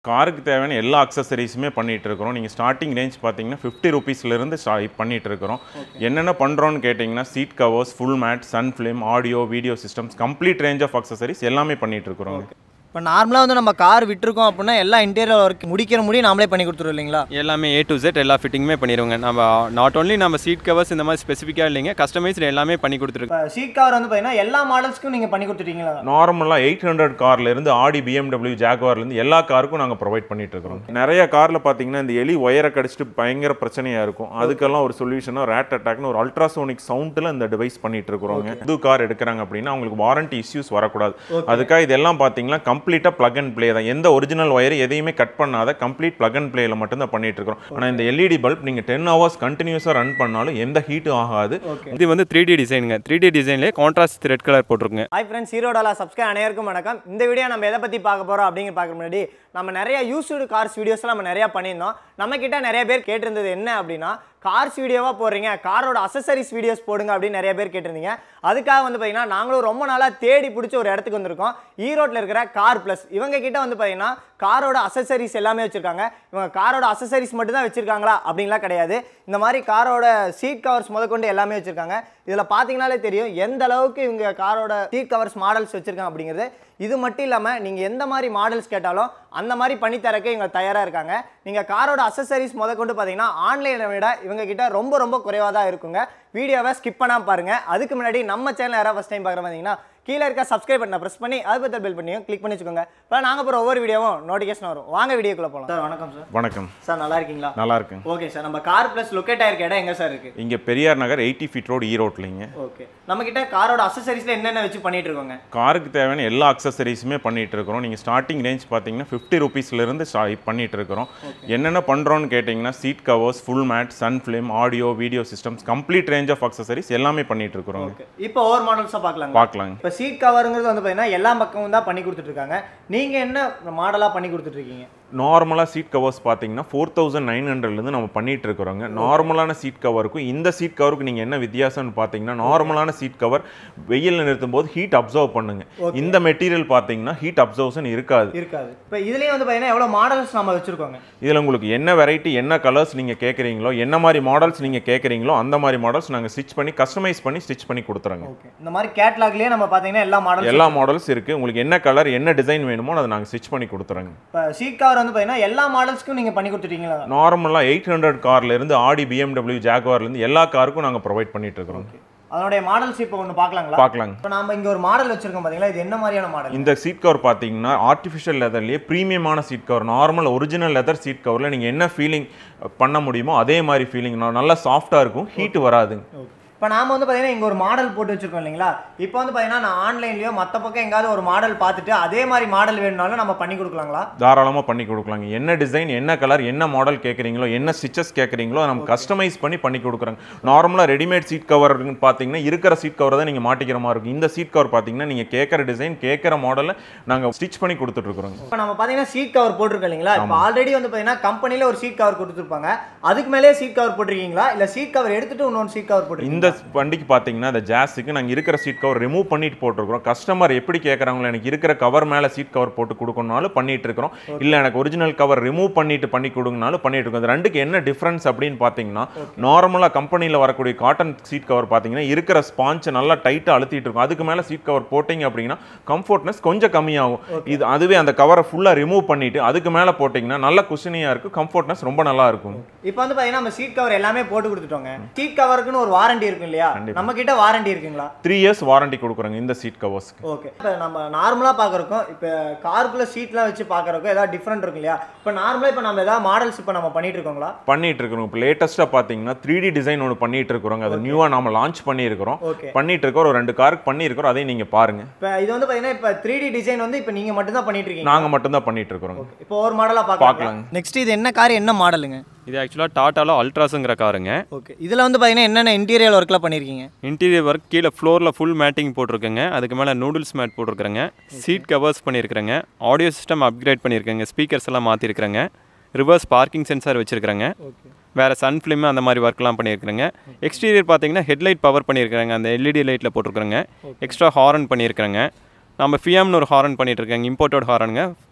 காருக்கு தேவையான எல்லா அக்சசரிஸுமே பண்ணிட்டு இருக்கிறோம் நீங்கள் ஸ்டார்டிங் ரேஞ்ச் பார்த்தீங்கன்னா ஃபிஃப்டி ருபீஸ்லேருந்து ஸ்டா பண்ணிட்டு இருக்கிறோம் என்னென்ன பண்ணுறோன்னு கேட்டிங்கன்னா seat covers full mat sun film audio video systems complete range of accessories எல்லாமே பண்ணிட்டு இருக்கிறோம் இப்போ நார்மலாக வந்து நம்ம கார் விட்டுருக்கோம் அப்படின்னா எல்லா இன்டீரியர் ஒர்க் முடிக்கிற முடியும் நாமளே பண்ணி கொடுத்துருவோம் இல்லைங்களா எல்லாமே ஏ டு Z எல்லா ஃபிட்டிங்குமே பண்ணிடுவோங்க நம்ம நாட் only நம்ம சீட் கவர்ஸ் இந்த மாதிரி ஸ்பெசிஃபிக்காக இல்லைங்க கஸ்டமைஸ்டு எல்லாமே பண்ணி கொடுத்துருக்கோம் இப்போ சீட் கவர் வந்து பார்த்தீங்கன்னா எல்லா மாடல்ஸ்க்கும் நீங்கள் பண்ணி கொடுத்துட்டீங்களா நார்மலாக எயிட் ஹண்ட்ரட் கார்லேருந்து ஆடி பிஎம்டபிள்யூ ஜாகுவார்லேருந்து எல்லா காருக்கும் நாங்கள் ப்ரொவைட் பண்ணிட்டு இருக்கிறோம் நிறைய காரில் பார்த்தீங்கன்னா இந்த எலி ஒயரை கடிச்சிட்டு பயங்கர பிரச்சனையாக இருக்கும் அதுக்கெல்லாம் ஒரு சொல்யூஷனாக ரேட் அட்டாக்னு ஒரு அல்ட்ராசோனிக் சவுண்டில் இந்த டிவைஸ் பண்ணிட்டு இருக்கிறோங்க புது கார் எடுக்கிறாங்க அப்படின்னா அவங்களுக்கு வாரண்டி இஷ்யூஸ் வரக்கூடாது அதுக்காக இதெல்லாம் பார்த்தீங்கன்னா கம்ப்ளீட்டாக ப்ளக் அண்ட் ப்ளே தான் எந்த ஒரிஜினல் ஒயர் எதையுமே கட் பண்ணாத கம்ப்ளீட் ப்ளக் அண்ட் ப்ளேயில் மட்டும் தான் பண்ணிட்டு இருக்கிறோம் ஆனால் இந்த எல்இடி பல்ப் நீங்கள் டென் ஹவர்ஸ் கண்டினியூஸாக ரன் பண்ணாலும் எந்த ஹீட்டும் ஆகாது இது வந்து த்ரீ டி டிசைனுங்க த்ரீ டி டிசைன்லேயே கான்ட்ராஸ்ட் ரெட் கலர் போட்டிருக்குங்க ஹாய் ஃப்ரெண்ட்ஸ் ஹீரோடாலா சப்ஸ்கிரைப் அனைவருக்கும் வணக்கம் இந்த வீடியோ நம்ம எதை பற்றி பார்க்க போகிறோம் அப்படிங்கிற பார்க்க முன்னாடி நம்ம நிறைய யூஸ்டு கார்ஸ் வீடியோஸ்லாம் நம்ம நிறையா பண்ணியிருந்தோம் நம்ம கிட்ட நிறைய பேர் கேட்டிருந்தது என்ன அப்படின்னா கார்ஸ் வீடியோவாக போடுறீங்க காரோட அசசரிஸ் வீடியோஸ் போடுங்க அப்படின்னு நிறைய பேர் கேட்டிருந்தீங்க அதுக்காக வந்து பார்த்தீங்கன்னா நாங்களும் ரொம்ப நாளாக தேடி பிடிச்ச ஒரு இடத்துக்கு வந்திருக்கோம் ஈரோட்டில் இருக்கிற கார் ப்ளஸ் இவங்க கிட்ட வந்து பார்த்தீங்கன்னா காரோட அசசரிஸ் எல்லாமே வச்சுருக்காங்க இவங்க காரோட அசசரிஸ் மட்டும் தான் வச்சுருக்காங்களா அப்படின்லாம் கிடையாது இந்த மாதிரி காரோட சீட் கவர்ஸ் முதற்கொண்டு எல்லாமே வச்சுருக்காங்க இதில் பார்த்தீங்கனாலே தெரியும் எந்த அளவுக்கு இவங்க காரோட சீட் கவர்ஸ் மாடல்ஸ் வச்சுருக்காங்க அப்படிங்கிறது இது மட்டும் இல்லாமல் நீங்கள் எந்த மாதிரி மாடல்ஸ் கேட்டாலும் அந்த மாதிரி பண்ணி தரக்க இவங்க தயாராக இருக்காங்க நீங்கள் காரோட அசசரிஸ் முதற்கொண்டு பார்த்தீங்கன்னா ஆன்லைனை விட இவங்க கிட்ட ரொம்ப ரொம்ப குறைவாக தான் இருக்குங்க வீடியோவை ஸ்கிப் பண்ணாமல் பாருங்கள் அதுக்கு முன்னாடி நம்ம சேனல் யாராவது ஃபஸ்ட் டைம் பார்க்குற பார்த்தீங்கன்னா கீழே இருக்க சப்ஸ்கிரைப் பண்ண ப்ரெஸ் பண்ணி அது பற்றி பெல் பண்ணியும் கிளிக் பண்ணி வச்சுக்கோங்க இப்போ நாங்கள் போகிற ஒவ்வொரு வீடியோவும் நோட்டிஃபிகேஷன் வரும் வாங்க வீடியோக்குள்ளே போகலாம் சார் வணக்கம் சார் வணக்கம் சார் நல்லா இருக்கீங்களா நல்லா இருக்குங்க ஓகே சார் நம்ம கார் ப்ளஸ் லொக்கேட் ஆயிருக்க இடம் எங்கே சார் இருக்குது இங்கே Periyar Nagar eighty feet road ஈரோட்லிங்க ஓகே நம்ம கிட்ட காரோட அசசரிஸில் என்னென்ன வச்சு பண்ணிட்டு இருக்கோங்க காருக்கு தேவையான எல்லா அக்சசரிஸுமே பண்ணிட்டு இருக்கிறோம் நீங்கள் ஸ்டார்டிங் ரேஞ்ச் பார்த்தீங்கன்னா ஃபிஃப்டி ருபீஸ்லேருந்து ஸ்டா பண்ணிட்டு இருக்கிறோம் என்னென்ன பண்ணுறோன்னு கேட்டிங்கன்னா seat covers full mat sun film audio video systems complete range of accessories எல்லாமே பண்ணிட்டு இருக்கிறோம் ஓகே இப்போ ஒவ்வொரு மாடல்ஸாக பார்க்கலாங்க பார்க்கலாங்க இப்போ சீட் கவருங்கிறது வந்து பார்த்தீங்கன்னா எல்லா பக்கமும் தான் பண்ணி கொடுத்துட்டு இருக்காங்க நீங்கள் என்ன மாடலாக பண்ணி கொடுத்துட்டு இருக்கீங்க நார்மலாக சீட் கவர்ஸ் பார்த்தீங்கன்னா ஃபோர் தௌசண்ட் நைன் ஹண்ட்ரட்லேருந்து நம்ம பண்ணிட்டு இருக்கிறோங்க நார்மலான சீட் கவருக்கும் இந்த சீட் கவருக்கு நீங்கள் என்ன வித்தியாசம்னு பார்த்தீங்கன்னா நார்மலான சீட் கவர் வெயிலில் நிறுத்தும் போது ஹீட் அப்சர்வ் பண்ணுங்க இந்த மெட்டீரியல் பார்த்தீங்கன்னா ஹீட் அப்சர்வ்ஷன் இருக்காது இருக்காது இப்போ இதுலேயே வந்து பார்த்தீங்கன்னா எவ்வளோ மாடல்ஸ் நம்ம வச்சுருக்கோங்க இதில் உங்களுக்கு என்ன வெரைட்டி என்ன கலர்ஸ் நீங்கள் கேட்குறீங்களோ என்ன மாதிரி மாடல்ஸ் நீங்கள் கேட்குறீங்களோ அந்த மாதிரி மாடல்ஸ் நாங்கள் ஸ்டிச் பண்ணி கஸ்டமைஸ் பண்ணி ஸ்டிச் பண்ணி கொடுத்துறோங்க ஓகே இந்த மாதிரி கேட்லாக்லேயே நம்ம பார்த்தீங்கன்னா எல்லா மாடல்ஸ் எல்லா மாடல்ஸ் இருக்குது உங்களுக்கு என்ன கலர் என்ன டிசைன் வேணுமோ அதை நாங்கள் ஸ்டிச் பண்ணி கொடுத்துறோங்க இப்போ சீட் கவர் வந்து பார்த்தீங்கன்னா எல்லா மாடல்ஸ்க்கும் நீங்கள் பண்ணி கொடுத்துட்டீங்களா நார்மலாக எயிட் ஹண்ட்ரட் கார்லேருந்து ஆடி பிஎம்டபிள்யூ ஜாகுவார்லேருந்து எல்லா காருக்கும் நாங்கள் ப்ரொவைட் பண்ணிட்டு இருக்கிறோம் அதனுடைய மாடல்ஸ் இப்போ ஒன்று பார்க்கலாங்களா பார்க்கலாங்க இப்போ நாம இங்கே ஒரு மாடல் வச்சிருக்கோம் பார்த்தீங்களா இது என்ன மாதிரியான மாடல் இந்த சீட் கவர் பார்த்தீங்கன்னா ஆர்டிஃபிஷியல் லெதர்லேயே ப்ரீமியமான seat cover normal original leather seat கவரில் நீங்கள் என்ன ஃபீலிங் பண்ண முடியுமோ அதே மாதிரி ஃபீலிங் நல்லா சாஃப்டாக இருக்கும் ஹீட் வராதுங்க ஓகே இப்போ நாம வந்து பார்த்தீங்கன்னா இங்கே ஒரு மாடல் போட்டு வச்சிருக்கோம் இல்லைங்களா இப்போ வந்து பார்த்தீங்கன்னா நான் ஆன்லைன்லேயோ மற்ற பக்கம் எங்காவது ஒரு மாடல் பார்த்துட்டு அதே மாதிரி மாடல் வேணும்னாலும் நம்ம பண்ணி கொடுக்கலாங்களா தாராளமாக பண்ணி கொடுக்கலாங்க என்ன டிசைன் என்ன கலர் என்ன மாடல் கேட்குறீங்களோ என்ன ஸ்டிச்சஸ் கேட்குறீங்களோ நம்ம கஸ்டமைஸ் பண்ணி பண்ணி கொடுக்குறாங்க நார்மலாக ரெடிமேட் சீட் கவர்னு பார்த்தீங்கன்னா இருக்கிற சீட் கவர் தான் நீங்கள் மாட்டிக்கிற மாதிரி இருக்கும் இந்த சீட் கவர் பார்த்தீங்கன்னா நீங்கள் கேட்குற டிசைன் கேட்குற மாடலை நாங்கள் ஸ்டிச் பண்ணி கொடுத்துட்ருக்குறோங்க இப்போ நம்ம பார்த்தீங்கன்னா சீட் கவர் போட்டிருக்கோம் இல்லைங்களா இப்போ ஆல்ரெடி வந்து பார்த்தீங்கன்னா கம்பெனியில் ஒரு சீட் கவர் கொடுத்துருப்பாங்க அதுக்கு மேலேயே சீட் கவர் போட்டிருக்கீங்களா இல்லை சீட் கவர் எடுத்துட்டு இன்னொன்று சீட் கவர் போட்டிருக்கீங்க இந்த வண்டிக்கு பார்த்தீங்கன்னா இந்த ஜாஸுக்கு நாங்கள் இருக்கிற சீட் கவர் ரிமூவ் பண்ணிட்டு போட்டிருக்கிறோம் கஸ்டமர் எப்படி கேட்குறாங்களோ எனக்கு இருக்கிற கவர் மேலே சீட் கவர் போட்டு கொடுக்கணும்னாலும் பண்ணிட்டு இருக்கிறோம் இல்லை எனக்கு ஒரிஜினல் கவர் ரிமூவ் பண்ணிட்டு பண்ணி கொடுங்கனாலும் பண்ணிட்டு இருக்கோம் இந்த ரெண்டுக்கு என்ன டிஃப்ரென்ஸ் அப்படின்னு பார்த்தீங்கன்னா நார்மலாக கம்பெனியில் வரக்கூடிய காட்டன் சீட் கவர் பார்த்தீங்கன்னா இருக்கிற ஸ்பாஞ்சை நல்லா டைட்டாக அழுத்திட்டு இருக்கும் அதுக்கு மேலே சீட் கவர் போட்டிங்க அப்படின்னா கம்ஃபர்ட்னஸ் கொஞ்சம் கம்மியாகும் இது அதுவே அந்த கவரை ஃபுல்லாக ரிமூவ் பண்ணிட்டு அதுக்கு மேலே போட்டிங்கன்னா நல்ல குஷனியாக இருக்கும் கம்ஃபர்ட்னஸ் ரொம்ப நல்லா இருக்கும் இப்போ வந்து பார்த்தீங்கன்னா நம்ம சீட் கவர் எல்லாமே போட்டு கொடுத்துட்டோங்க சீட் கவருக்குன்னு ஒரு வாரண்டி இருக்கும் இல்லையா நம்ம கிட்ட வாரண்டி இருக்குங்களா த்ரீ இயர்ஸ் வாரண்டி கொடுக்குறாங்க இந்த சீட் கவர்ஸ்க்கு ஓகே இப்போ நம்ம நார்மலாக பார்க்குறக்கும் இப்போ காருக்குள்ள சீட்லாம் வச்சு பார்க்குறக்கும் ஏதாவது டிஃப்ரெண்ட் இருக்கும் இல்லையா இப்போ நார்மலாக இப்போ நம்ம ஏதாவது மாடல்ஸ் இப்போ நம்ம பண்ணிட்டு இருக்கோங்களா பண்ணிட்டு இருக்கிறோம் இப்போ லேட்டஸ்ட்டாக பார்த்தீங்கன்னா த்ரீ டி டிசைன் ஒன்று பண்ணிட்டு இருக்கிறோங்க அதை நியூவாக நாம லான்ச் பண்ணியிருக்கிறோம் ஓகே பண்ணிட்டு இருக்கிறோம் ஒரு ரெண்டு காருக்கு பண்ணியிருக்கிறோம் அதையும் நீங்கள் பாருங்க இப்போ இது வந்து பார்த்தீங்கன்னா இப்போ த்ரீ டி டிசைன் வந்து இப்போ நீங்கள் மட்டும் தான் பண்ணிட்டு இருக்கீங்க நாங்கள் மட்டும்தான் பண்ணிட்டு இருக்கிறோம் இப்போ ஒரு மாடலாக பார்க்கலாம் பார்க்கலாங்க. நெக்ஸ்ட் இது என்ன கார் என்ன மாடலுங்க இது ஆக்சுவலாக டாட்டாவில் அல்ட்ராஸுங்கிற காருங்க ஓகே இதில் வந்து பார்த்தீங்கன்னா என்னென்ன இன்டீரியர் ஒர்க்கில் பண்ணியிருக்கீங்க இன்டீரியர் ஒர்க் கீழே ஃப்ளோரில் ஃபுல் மேட்டிங் போட்டிருக்கேங்க அதுக்கு மேலே நூடுல்ஸ் மேட் போட்டிருக்கிறேங்க சீட் கவர்ஸ் பண்ணியிருக்கிறேங்க ஆடியோ சிஸ்டம் அப்கிரேட் பண்ணியிருக்கேங்க ஸ்பீக்கர்ஸ் எல்லாம் மாற்றிருக்கிறேங்க ரிவர்ஸ் பார்க்கிங் சென்சார் வச்சுருக்கிறேங்க ஓகே வேறு சன் ஃபிலிம் அந்த மாதிரி ஒர்க்லாம் பண்ணியிருக்கிறேங்க எக்ஸ்டீரியர் பார்த்தீங்கன்னா ஹெட்லைட் பவர் பண்ணியிருக்கிறேங்க அந்த எல்இடி லைட்டில் போட்டிருக்கிறேங்க எக்ஸ்ட்ரா ஹாரன் பண்ணியிருக்கிறேங்க நம்ம ஃபியாம்னு ஒரு ஹாரன் பண்ணிட்டு இருக்கேங்க இம்போர்ட்டட் ஹாரனுங்க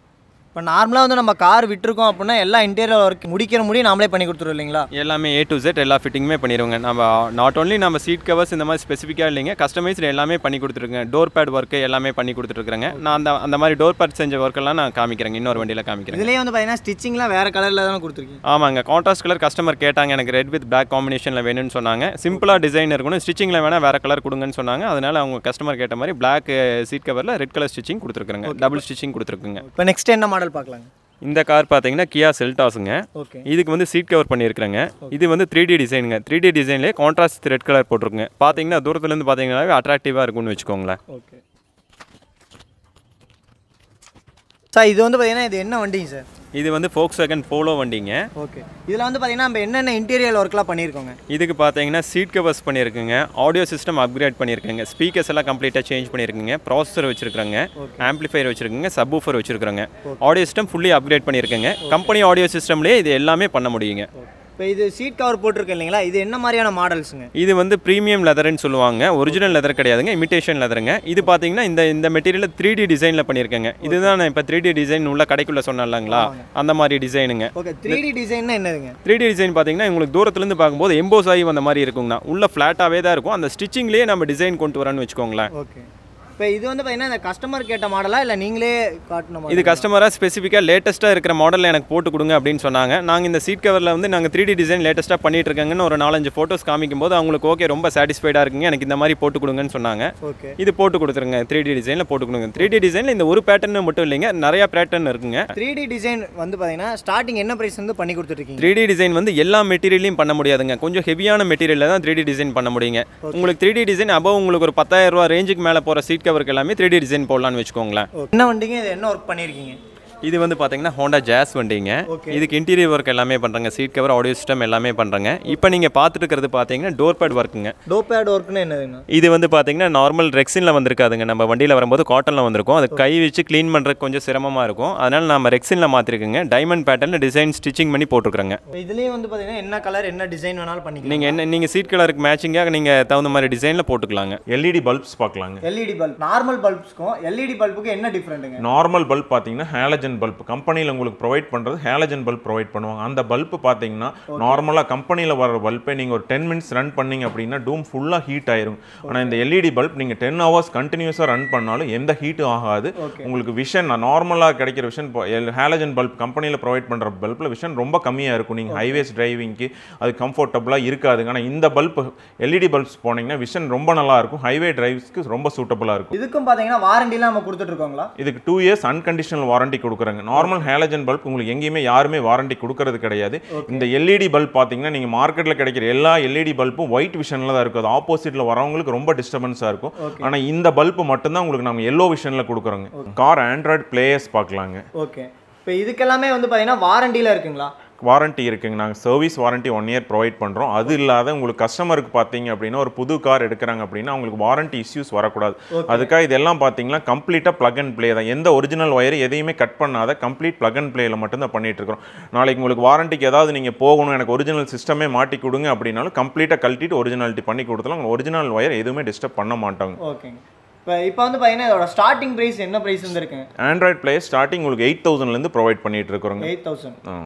இப்போ நார்மலாக வந்து நம்ம கார் விட்டுருக்கோம் அப்படின்னா எல்லா இன்டீரியர் ஒர்க் முடிக்கிற முடியும் நாமளே பண்ணி கொடுத்துருவோம் இல்லைங்களா எல்லாமே ஏ டு Z எல்லா ஃபிட்டிங்குமே பண்ணிடுவோங்க நம்ம நாட் only நம்ம சீட் கவர்ஸ் இந்த மாதிரி ஸ்பெசிஃபிக்காக இல்லைங்க கஸ்டமைஸ்டு எல்லாமே பண்ணி கொடுத்துருக்கேன் டோர் பேட் ஒர்க்கு எல்லாமே பண்ணி கொடுத்துட்ருக்குறேங்க நான் அந்த அந்த மாதிரி டோர் பேட் செஞ்ச ஒர்க்கெல்லாம் நான் காமிக்கிறேங்க இன்னொரு வண்டியில் காமிக்கிறேன் இதுலேயே வந்து பார்த்தீங்கன்னா ஸ்டிச்சிங்லாம் வேறு கலரில் தானே கொடுத்துருக்கீங்க ஆமாங்க கான்ட்ராஸ்ட் கலர் கஸ்டமர் கேட்டாங்க எனக்கு ரெட் வித் பிளாக் காம்பினேஷனில் வேணும்னு சொன்னாங்க சிம்பிளாக டிசைன் இருக்கணும் ஸ்டிச்சிங்கில் வேணால் வேறு கலர் கொடுங்கன்னு சொன்னாங்க அதனால் அவங்க கஸ்டமர் கேட்ட மாதிரி பிளாக் சீட் கவரில் ரெட் கலர் ஸ்டிச்சிங் கொடுத்துருக்குறேங்க டபுள் ஸ்டிச்சிங் கொடுத்துருக்குங்க இப்போ நெக்ஸ்ட் என்ன மாடல் பார்க்கலாங்க இந்த கார் பார்த்தீங்கன்னா கியா செல்டாஸுங்க ஓகே இதுக்கு வந்து சீட் கவர் பண்ணியிருக்கிறேங்க இது வந்து த்ரீ டி டிசைனுங்க த்ரீ டி டிசைன்லேயே கான்ட்ராஸ்ட் ரெட் கலர் போட்டிருக்குங்க பார்த்தீங்கன்னா தூரத்துலேருந்து பார்த்தீங்கன்னாவே அட்ராக்டிவாக இருக்கும்னு வச்சுக்கோங்களேன் ஓகே சார் இது வந்து பார்த்தீங்கன்னா இது என்ன வண்டிங்க சார் இது வந்து ஃபோக்ஸ் வேகன் போலோ வண்டிங்க ஓகே இதில் வந்து பார்த்தீங்கன்னா நம்ம என்னென்ன இன்டீரியர் ஒர்க்லாம் பண்ணியிருக்கோங்க இதுக்கு பார்த்தீங்கன்னா சீட் கவர்ஸ் பண்ணியிருக்குங்க ஆடியோ சிஸ்டம் அப்கிரேட் பண்ணியிருக்குங்க ஸ்பீக்கர்ஸ் எல்லாம் கம்ப்ளீட்டாக சேஞ்ச் பண்ணியிருக்குங்க ப்ராசஸர் வச்சிருக்காங்க ஆம்பிளிஃபையர் வச்சிருக்குங்க சப்வூஃபர் வச்சிருக்காங்க ஆடியோ சிஸ்டம் ஃபுல்லி அப்கிரேட் பண்ணியிருக்குங்க கம்பெனி ஆடியோ சிஸ்டம்லேயே இது எல்லாமே பண்ண முடியுங்க இப்போ இது சீட் கவர் போட்டிருக்கு இல்லைங்களா இது என்ன மாதிரியான மாடல்ஸுங்க இது வந்து ப்ரீமியம் லெதர்னு சொல்லுவாங்க ஒரிஜினல் லெதர் கிடையாதுங்க இமிட்டேஷன் லெதருங்க இது பார்த்தீங்கன்னா இந்த இந்த மெட்டீரியல் த்ரீ டி டிசைனில் பண்ணியிருக்கேங்க இதுதான் நான் இப்போ த்ரீ டி டிசைன் உள்ள கடைக்குள்ள சொன்னேன்லங்களா அந்த மாதிரி டிசைனுங்க ஓகே த்ரீ டி டிசைன்னா என்னதுங்க த்ரீ டி டிசைன் பார்த்தீங்கன்னா உங்களுக்கு தூரத்துலேருந்து பார்க்கும்போது எம்போஸ் ஆகி வந்த மாதிரி இருக்குங்கண்ணா உள்ள ஃப்ளாட்டாகவே தான் இருக்கும் அந்த ஸ்டிச்சிங்லேயே நம்ம டிசைன் கொண்டு வரேன்னு வச்சுக்கோங்களேன் ஓகே இப்போ இது வந்து பார்த்தீங்கன்னா இந்த கஸ்டமர் கேட்ட மாடலா இல்லை நீங்களே காட்டணும் இது கஸ்டமராக ஸ்பெசிஃபிக்காக லேட்டஸ்ட்டாக இருக்கிற மாடலில் எனக்கு போட்டு கொடுங்க அப்படின்னு சொன்னாங்க நாங்கள் இந்த சீட் கவரில் வந்து நாங்கள் த்ரீ டி டிசைன் லேட்டஸ்ட்டாக பண்ணிட்டு இருக்கங்கன்னு ஒரு நாலஞ்சு ஃபோட்டோஸ் காமிக்கும் போது அவங்களுக்கு ஓகே ரொம்ப சாட்டிஸ்ஃபைடாக இருக்குங்க எனக்கு இந்த மாதிரி போட்டு கொடுங்கன்னு சொன்னாங்க ஓகே இது போட்டு கொடுத்துருங்க த்ரீ டி டிசைனில் போட்டு கொடுங்க த்ரீ டி டிசைனில் இந்த ஒரு பேட்டர்ன் மட்டும் இல்லைங்க நிறையா பேட்டர்ன் இருக்குங்க த்ரீ டி டிசைன் வந்து பார்த்தீங்கன்னா ஸ்டார்டிங் என்ன ப்ரைஸ் வந்து பண்ணி கொடுத்துருக்கீங்க த்ரீ டி டிசைன் வந்து எல்லா மெட்டீரியலையும் பண்ண முடியாதுங்க கொஞ்சம் ஹெவியான மெட்டீரியலில் தான் த்ரீ டி டிசைன் பண்ண முடியுங்க உங்களுக்கு த்ரீ டி டிசைன் அபவ் உங்களுக்கு ஒரு பத்தாயிரம் ரூபா ரேஞ்சுக்கு மேலே போகிற சீட் கவருக்கு எல்லாமே த்ரீ டி டிசைன் போடலான்னு வச்சுக்கோங்களேன் என்ன வண்டிங்க இது என்ன ஒர்க் பண்ணியிருக்கீங்க இது வந்து பார்த்தீங்கன்னா ஹோண்டா ஜாஸ் வண்டிங்க Okay. இதுக்கு இன்டீரியர் ஒர்க் எல்லாமே பண்ணுறங்க சீட் கவர் ஆடியோ சிஸ்டம் எல்லாமே பண்ணுறங்க இப்போ நீங்கள் பார்த்துட்டு இருக்கிறது பார்த்தீங்கன்னா டோர் பேட் ஒர்க்குங்க டோ பேட் ஒர்க்னு என்னதுங்கண்ணா இது வந்து பார்த்தீங்கன்னா நார்மல் ரெக்ஸினில் வந்திருக்காதுங்க நம்ம வண்டியில் வரும்போது காட்டனில் வந்திருக்கும் அது கை வச்சு க்ளீன் பண்ணுறதுக்கு கொஞ்சம் சிரமமாக இருக்கும் அதனால் நம்ம ரெக்ஸினில் மாற்றிருக்குங்க டைமண்ட் பேட்டர்னில் டிசைன் ஸ்டிச்சிங் பண்ணி போட்டிருக்கிறோங்க இப்போ இதுலேயே வந்து பார்த்தீங்கன்னா என்ன கலர் என்ன டிசைன் வேணாலும் பண்ணிக்கலாம் நீங்கள் என்ன நீங்கள் சீட் கலருக்கு மேட்சிங்காக நீங்கள் தகுந்த மாதிரி டிசைனில் போட்டுக்கலாங்க எல்இடி பல்ப்ஸ் பார்க்கலாங்க எல்இடி பல்ப் நார்மல் பல்ப்ஸ்க்கும் எல்இடி பல்புக்கு என்ன டிஃப்ரெண்ட்டுங்க நார்மல் பல்ப் பார்த்தீங்கன்னா ஹேலஜன் பல்ப் கம்பெனியில் உங்களுக்கு ப்ரொவைட் பண்ணுறது ஹேலஜன் பல்ப் ப்ரொவைட் பண்ணுவாங்க அந்த பல்ப் பார்த்தீங்கன்னா நார்மலாக கம்பெனியில் வர பல்பை நீங்கள் ஒரு டென் மினிட்ஸ் ரன் பண்ணீங்க அப்படின்னா டூம் ஃபுல்லாக ஹீட் ஆயிரும் ஆனால் இந்த எல்இடி பல்ப் நீங்கள் டென் ஹவர்ஸ் கண்டினியூஸாக ரன் பண்ணாலும் எந்த ஹீட்டும் ஆகாது உங்களுக்கு விஷன் நார்மலாக கிடைக்கிற விஷன் ஹேலஜன் பல்ப் கம்பெனியில் ப்ரொவைட் பண்ணுற பல்பில் விஷன் ரொம்ப கம்மியாக இருக்கும் நீங்கள் ஹைவேஸ் டிரைவிங்க்கு அது கம்ஃபர்டபுளாக இருக்காதுங்க ஆனால் இந்த பல்ப் எல்இடி பல்ப்ஸ் போனீங்கன்னா விஷன் ரொம்ப நல்லா இருக்கும் ஹைவே டிரைவ்ஸ்க்கு ரொம்ப சூட்டபுளாக இருக்கும் இதுக்கும் பார்த்தீங்கன்னா வாரண்டிலாம் நம்ம கொடுத்துட்ருக்கோங்களா இதுக்கு டூ இயர்ஸ் அன்கண்டிஷனல் வாரண்டி கொடுக்குறாங்க நார்மல் ஹேலஜன் பல்ப் உங்களுக்கு எங்கேயுமே யாருமே வாரண்டி கொடுக்கறது கிடையாது இந்த எல்இடி பல்ப் பார்த்தீங்கன்னா நீங்கள் மார்க்கெட்டில் கிடைக்கிற எல்லா எல்இடி பல்பும் ஒயிட் விஷனில் தான் இருக்கும் அது ஆப்போசிட்டில் வரவங்களுக்கு ரொம்ப டிஸ்டர்பன்ஸாக இருக்கும் ஆனால் இந்த பல்ப் மட்டும்தான் உங்களுக்கு நம்ம எல்லோ விஷனில் கொடுக்குறோங்க கார் ஆண்ட்ராய்டு பிளேயர்ஸ் பார்க்கலாங்க ஓகே இப்போ இதுக்கெல்லாமே வந்து பார்த்தீங்கன்னா வாரண்டியில் இருக்குங்களா வாரண்டி இருக்குங்க நாங்கள் service warranty one year provide பண்ணுறோம் அது இல்லாத உங்களுக்கு கஸ்டமருக்கு பார்த்தீங்க அப்படின்னா ஒரு புது கார் எடுக்கிறாங்க அப்படின்னா உங்களுக்கு வாரண்டி இஷ்யூஸ் வரக்கூடாது அதுக்காக இதெல்லாம் பார்த்தீங்கன்னா கம்ப்ளீட்டாக ப்ளக் அண்ட் ப்ளே தான் எந்த ஒரிஜினல் ஒயர் எதையுமே கட் பண்ணாத கம்ப்ளீட் ப்ளக் அண்ட் ப்ளேயில் மட்டும்தான் பண்ணிட்டு இருக்கோம் நாளைக்கு உங்களுக்கு வாரண்டிக்கு ஏதாவது நீங்கள் போகணும் எனக்கு ஒரிஜினல் சிஸ்டமே மாட்டி கொடுங்க அப்படின்னாலும் கம்ப்ளீட்டாக கழட்டிட்டு ஒரிஜினாலிட்டி பண்ணி கொடுத்தலாம் ஒரிஜினல் ஒயர் எதுவுமே டிஸ்டர்ப் பண்ண மாட்டாங்க ஓகேங்க இப்போ இப்போ வந்து பார்த்தீங்கன்னா இதோட ஸ்டார்டிங் ப்ரைஸ் என்ன ப்ரைஸ் வந்துருக்குங்க ஆண்ட்ராய்ட் பிளேயர் ஸ்டார்டிங் உங்களுக்கு எயிட் தௌசண்ட்லேருந்து ப்ரொவைட் பண்ணிட்டு இருக்கிறோங்க எயிட் தௌசண்ட்